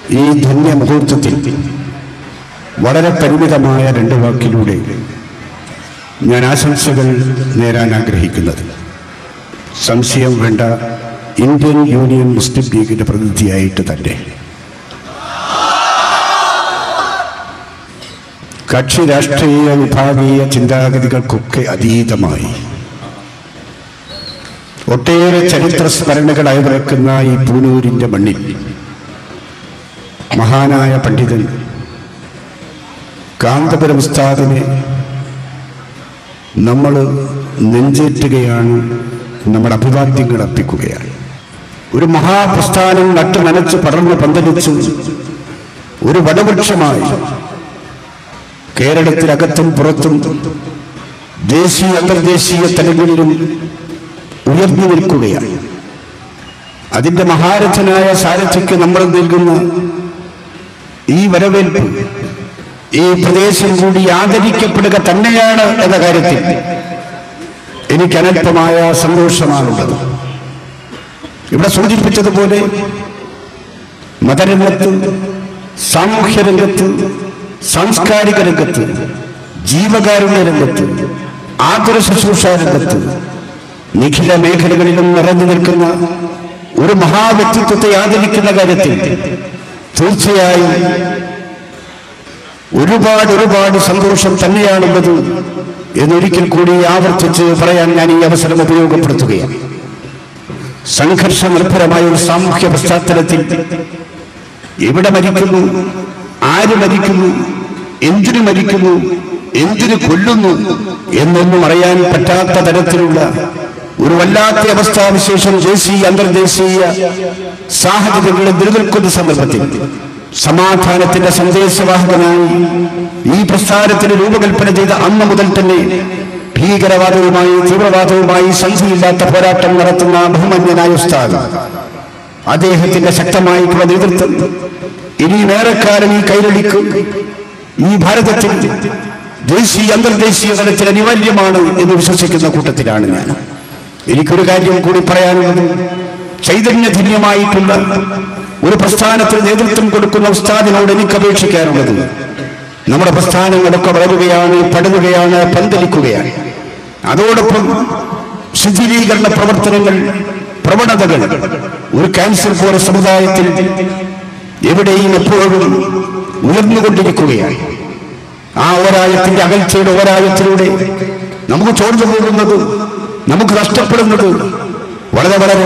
ഈ ധന്യ മുഹൂർത്തത്തിൽ വളരെ പരിമിതമായ രണ്ട് വാക്കിലൂടെ ഞാൻ ആശംസകൾ നേരാൻ ആഗ്രഹിക്കുന്നത് സംശയം വേണ്ട ഇന്ത്യൻ യൂണിയൻ മുസ്ലിം ലീഗിന്റെ പ്രതിനിധിയായിട്ട് തന്നെ കക്ഷി രാഷ്ട്രീയ വിഭാഗീയ ചിന്താഗതികൾക്കൊക്കെ അതീതമായി ഒട്ടേറെ ചരിത്ര സ്മരണകൾ അയവിറക്കുന്ന ഈ പൂനൂരിന്റെ മണ്ണിൽ മഹാനായ പണ്ഡിതൻ കാന്തപുരം ഉസ്താദിനെ നമ്മൾ നെഞ്ചേറ്റുകയാണ് നമ്മുടെ അഭിവാദ്യങ്ങൾ അർപ്പിക്കുകയാണ് ഒരു മഹാപ്രസ്ഥാനം നട്ടു നനച്ച് പടർന്ന് പന്തലിച്ച് ഒരു വടവൃക്ഷമായി കേരളത്തിനകത്തും പുറത്തും ദേശീയ അന്തർദേശീയ തലങ്ങളിലും ഉയർന്നു നിൽക്കുകയാണ് അതിന്റെ മഹാരഥനായ സാരഥിക്ക് നമ്മൾ നൽകുന്ന ഈ വരവേൽപ്പ് ഈ പ്രദേശം കൂടി ആദരിക്കപ്പെടുക തന്നെയാണ് എന്ന കാര്യത്തിൽ എനിക്ക് അനൽപമായ സന്തോഷമാണുള്ളത് ഇവിടെ സൂചിപ്പിച്ചതുപോലെ മതരംഗത്ത് സാമൂഹ്യ രംഗത്ത് സാംസ്കാരിക രംഗത്ത് ജീവകാരുണ്യ രംഗത്ത് ആതുര ശുശ്രൂഷ രംഗത്ത് നിഖില മേഖലകളിലും നിറഞ്ഞു നിൽക്കുന്ന ഒരു മഹാവ്യക്തിത്വത്തെ ആദരിക്കുന്ന കാര്യത്തിൽ തീർച്ചയായും ഒരുപാട് ഒരുപാട് സന്തോഷം തന്നെയാണുള്ളത് എന്നൊരിക്കൽ കൂടി ആവർത്തിച്ച് പറയാൻ ഞാൻ ഈ അവസരം ഉപയോഗപ്പെടുത്തുകയാണ് സംഘർഷ നിർഭരമായ ഒരു സാമൂഹ്യ പശ്ചാത്തലത്തിൽ എവിടെ മരിക്കുന്നു ആര് മരിക്കുന്നു എന്തിനു മരിക്കുന്നു എന്തിനു കൊല്ലുന്നു എന്നൊന്നും അറിയാൻ പറ്റാത്ത തരത്തിലുള്ള ഒരു വല്ലാത്ത അവസ്ഥാവിശേഷം ദേശീയ അന്തർദേശീയ സാഹചര്യങ്ങളിൽ നിലനിൽക്കുന്ന സന്ദർഭത്തിൽ സമാധാനത്തിന്റെ സന്ദേശവാഹകനായി ഈ പ്രസ്ഥാനത്തിന് രൂപകൽപ്പന ചെയ്ത അന്ന് മുതൽ തന്നെ ഭീകരവാദവുമായി തീവ്രവാദവുമായി സംഖ്യയില്ലാത്ത പോരാട്ടം നടത്തുന്ന ബഹുമാന്യനായ ഉസ്താദ് അദ്ദേഹത്തിന്റെ ശക്തമായിട്ടുള്ള നേതൃത്വം ഇനിയും ഏറെക്കാലം ഈ കൈരളിക്കും ഈ ഭാരതത്തിൽ ദേശീയ അന്തർദേശീയ തലത്തിൽ അനിവാര്യമാണ് എന്ന് വിശ്വസിക്കുന്ന കൂട്ടത്തിലാണ് ഞാൻ എനിക്കൊരു കാര്യം കൂടി പറയാനുള്ളത് ചൈതന്യധന്യമായിട്ടുള്ള ഒരു പ്രസ്ഥാനത്തിന് നേതൃത്വം കൊടുക്കുന്ന ഉസ്താദിനോട് എനിക്ക് അപേക്ഷിക്കാനുള്ളത് നമ്മുടെ പ്രസ്ഥാനങ്ങളൊക്കെ വളരുകയാണ് പടരുകയാണ് പന്തലിക്കുകയാണ് അതോടൊപ്പം ശിഥിലീകരണ പ്രവർത്തനങ്ങൾ പ്രവണതകൾ ഒരു ക്യാൻസർ പോലെ സമുദായത്തിൽ എവിടെയും എപ്പോഴും ഉയർന്നുകൊണ്ടിരിക്കുകയാണ് ആ ഒരായത്തിന്റെ അകൽച്ചയുടെ ഒരായത്തിലൂടെ നമുക്ക് ചോർന്നു പോകുന്നത് നമുക്ക് നഷ്ടപ്പെടുന്നത് വളരെ വളരെ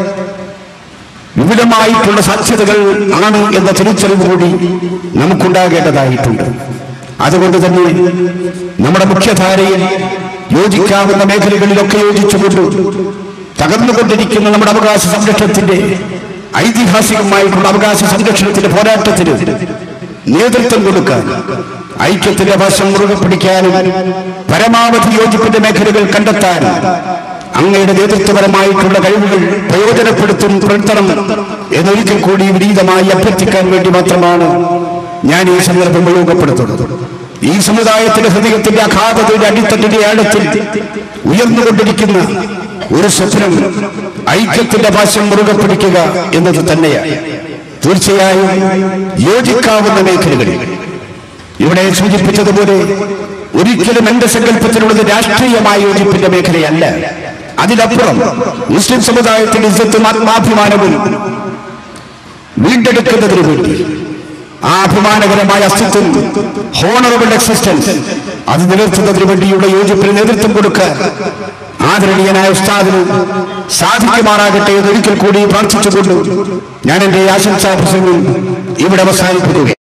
വിപുലമായിട്ടുള്ള സാധ്യതകൾ ആണ് എന്ന തിരിച്ചറിവ് കൂടി നമുക്കുണ്ടാകേണ്ടതായിട്ടുണ്ട് അതുകൊണ്ട് തന്നെ നമ്മുടെ മുഖ്യധാരയിൽ യോജിക്കാവുന്ന മേഖലകളിലൊക്കെ യോജിച്ചുകൊണ്ട് തകർന്നുകൊണ്ടിരിക്കുന്ന നമ്മുടെ അവകാശ സംരക്ഷണത്തിന്റെ ഐതിഹാസികമായിട്ടുള്ള അവകാശ സംരക്ഷണത്തിന്റെ പോരാട്ടത്തിന് നേതൃത്വം കൊടുക്കാൻ ഐക്യത്തിന്റെ വശം മുറുകെ പിടിക്കാനും പരമാവധി യോജിപ്പിന്റെ മേഖലകൾ കണ്ടെത്താനും അങ്ങയുടെ നേതൃത്വപരമായിട്ടുള്ള കഴിവുകൾ പ്രയോജനപ്പെടുത്തും പുലർത്തണം എന്നൊരിക്കൽ കൂടി വിനീതമായി അഭ്യർത്ഥിക്കാൻ വേണ്ടി മാത്രമാണ് ഞാൻ ഈ സന്ദർഭം ഉപയോഗപ്പെടുത്തുന്നത് ഈ സമുദായത്തിന്റെ ഹൃദയത്തിന്റെ അഘാതത്തിന്റെ അടിത്തട്ടിന്റെ ആഴത്തിൽ ഉയർന്നുകൊണ്ടിരിക്കുന്ന ഒരു സ്വപ്നം ഐക്യത്തിന്റെ ഭാഷം മുറുകെ പിടിക്കുക എന്നത് തന്നെയാണ് തീർച്ചയായും യോജിക്കാവുന്ന മേഖലകളിൽ ഇവിടെ സൂചിപ്പിച്ചതുപോലെ ഒരിക്കലും എന്റെ സങ്കല്പത്തിലുള്ളത് രാഷ്ട്രീയമായ യോജിപ്പിന്റെ മേഖലയല്ല അതിനപ്പുറം മുസ്ലിം സമുദായത്തിന്റെ ഇജ്ജത്തും ആത്മാഭിമാനവും വീണ്ടെടുക്കുന്നതിന് വേണ്ടി ആ അഭിമാനകരമായ അസ്തിത്വം ഹോണറബിൾ എക്സിസ്റ്റൻസ് അത് നിലനിർത്തുന്നതിന് വേണ്ടിയുള്ള യോജിപ്പിന് നേതൃത്വം കൊടുക്കാൻ ആദരണീയനായ ഉസ്താദിന് സാധിക്കുമാറാകട്ടെ എന്ന് ഒരിക്കൽ കൂടി പ്രാർത്ഥിച്ചുകൊണ്ട് ഞാൻ എന്റെ ആശംസാ പ്രസംഗം ഇവിടെ അവസാനിപ്പിക്കുക